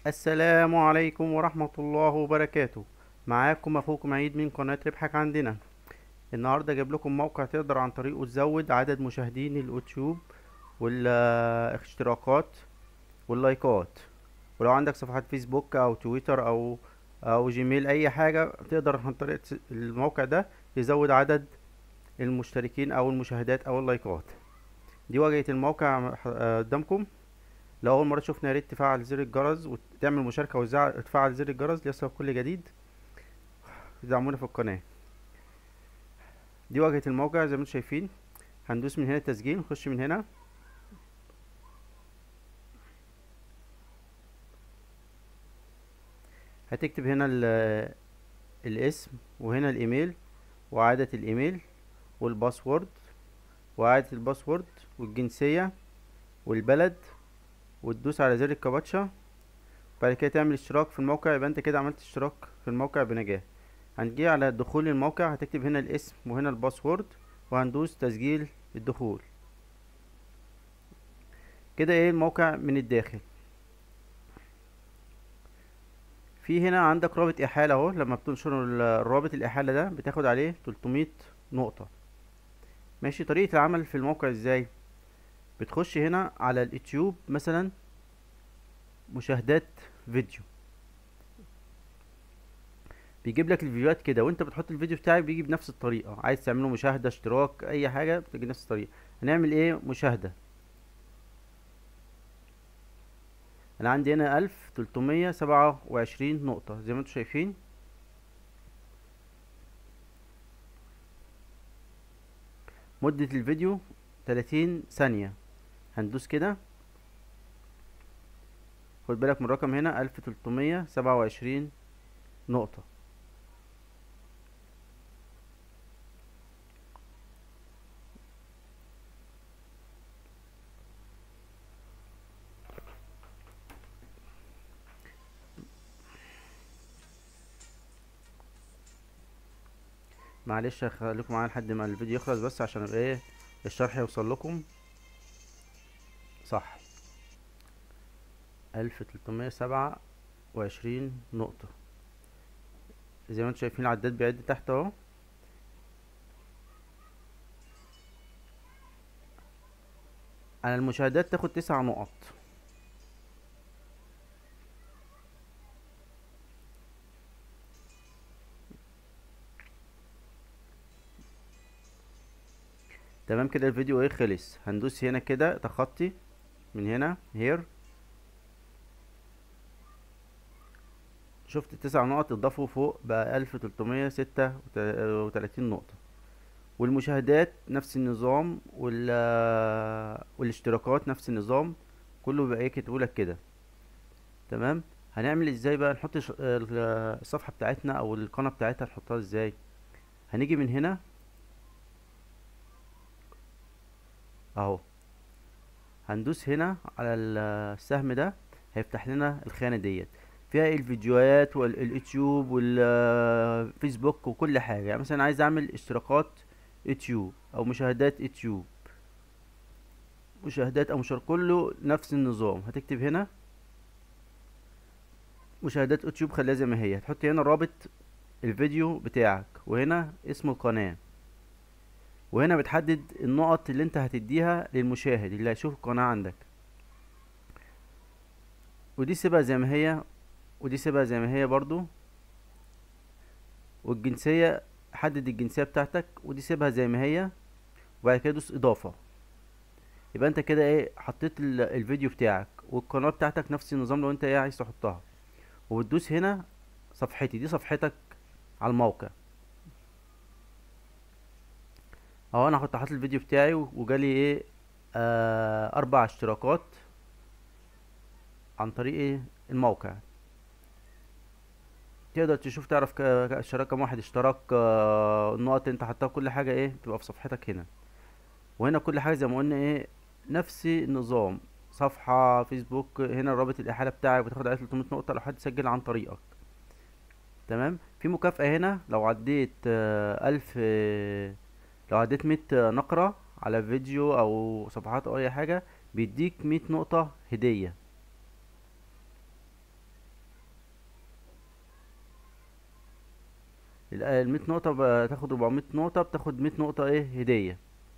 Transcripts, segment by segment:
السلام عليكم ورحمة الله وبركاته معاكم اخوكم عيد من قناة ربحك عندنا النهاردة جايب لكم موقع تقدر عن طريقه تزود عدد مشاهدين اليوتيوب والاشتراكات واللايكات ولو عندك صفحات فيسبوك او تويتر او او جيميل اي حاجة تقدر عن طريق الموقع ده تزود عدد المشتركين او المشاهدات او اللايكات دي واجهة الموقع قدامكم لو اول مره تشوفنا يا ريت تفعل زر الجرس وتعمل مشاركه وتفعل زر الجرس ليصلك كل جديد تدعمونا في القناه دي واجهه الموقع زي ما انتم شايفين هندوس من هنا التسجيل نخش من هنا هتكتب هنا الاسم وهنا الايميل وعادة الايميل والباسورد وعادة الباسورد والجنسية والبلد وتدوس على زر الكابتشا بعد كده تعمل اشتراك في الموقع يبقى انت كده عملت اشتراك في الموقع بنجاح هنجي على دخول الموقع هتكتب هنا الاسم وهنا الباسورد وهندوس تسجيل الدخول كده ايه الموقع من الداخل في هنا عندك رابط احالة اهو لما بتنشر الرابط الاحالة ده بتاخد عليه 300 نقطة ماشي طريقة العمل في الموقع ازاي بتخش هنا على اليوتيوب مثلا مشاهدات فيديو بيجيب لك الفيديوهات كده وانت بتحط الفيديو بتاعك بيجي بنفس الطريقه عايز تعمله مشاهده اشتراك اي حاجه بتجي نفس الطريقه هنعمل ايه مشاهده انا عندي هنا الف تلتمية سبعة وعشرين نقطه زي ما انتم شايفين مده الفيديو تلاتين ثانيه هندوس كده خد بالك من الرقم هنا الف تلتمية سبعة وعشرين نقطة معلش خليكم معايا لحد ما الفيديو يخلص بس عشان ايه الشرح يوصل لكم صح الف تلتمية سبعة وعشرين نقطة زي ما انتم شايفين العداد بيعد تحت اهو على المشاهدات تاخد تسع نقط تمام كده الفيديو ايه خلص هندوس هنا كده تخطي من هنا هير شفت التسع نقط اضافوا فوق بقى الف تلتمية ستة وتلاتين نقطة والمشاهدات نفس النظام وال والاشتراكات نفس النظام كله بقى ايه كتبولك كده تمام هنعمل ازاي بقى نحط الصفحة بتاعتنا او القناة بتاعتها نحطها ازاي هنيجي من هنا اهو هندوس هنا على السهم ده هيفتح لنا الخانة ديت فيها الفيديوهات واليوتيوب والفيسبوك وكل حاجة يعني مثلا عايز اعمل اشتراكات يوتيوب او مشاهدات يوتيوب مشاهدات او مشارك كله نفس النظام هتكتب هنا مشاهدات يوتيوب خليها زي ما هي هتحط هنا رابط الفيديو بتاعك وهنا اسم القناة وهنا بتحدد النقط اللي انت هتديها للمشاهد اللي هيشوف القناة عندك ودي سيبها زي ما هي ودي سيبها زي ما هي برضو والجنسية حدد الجنسية بتاعتك ودي سيبها زي ما هي وبعد كده دوس اضافة يبقى انت كده ايه حطيت الفيديو بتاعك والقناة بتاعتك نفس النظام لو انت ايه عايز تحطها وبتدوس هنا صفحتي دي صفحتك على الموقع اهو انا كنت حاطط الفيديو بتاعي وجالي ايه آه اربع اشتراكات عن طريق ايه الموقع تقدر تشوف تعرف اشتراك كام واحد اشترك آه النقط اللي انت حطها كل حاجه ايه تبقى في صفحتك هنا وهنا كل حاجه زي ما قلنا ايه نفس النظام صفحه فيسبوك هنا رابط الاحاله بتاعك بتاخد عليه 300 نقطه لو حد سجل عن طريقك تمام في مكافاه هنا لو عديت آه الف آه لو عديت مية نقرة على فيديو او صفحات او اي حاجة بيديك مية نقطة هدية ال- المية نقطة بتاخد ربعمية نقطة بتاخد مية نقطة ايه هدية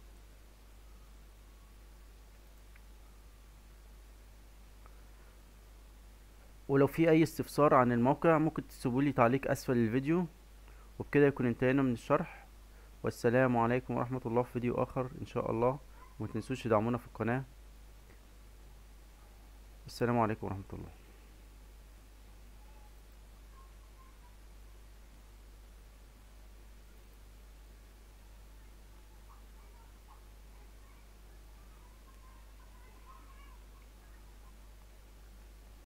ولو في اي استفسار عن الموقع ممكن تسيبولي تعليق اسفل الفيديو وبكده يكون انتهينا من الشرح والسلام عليكم ورحمة الله في فيديو اخر ان شاء الله ومتنسوش تدعمونا في القناة السلام عليكم ورحمة الله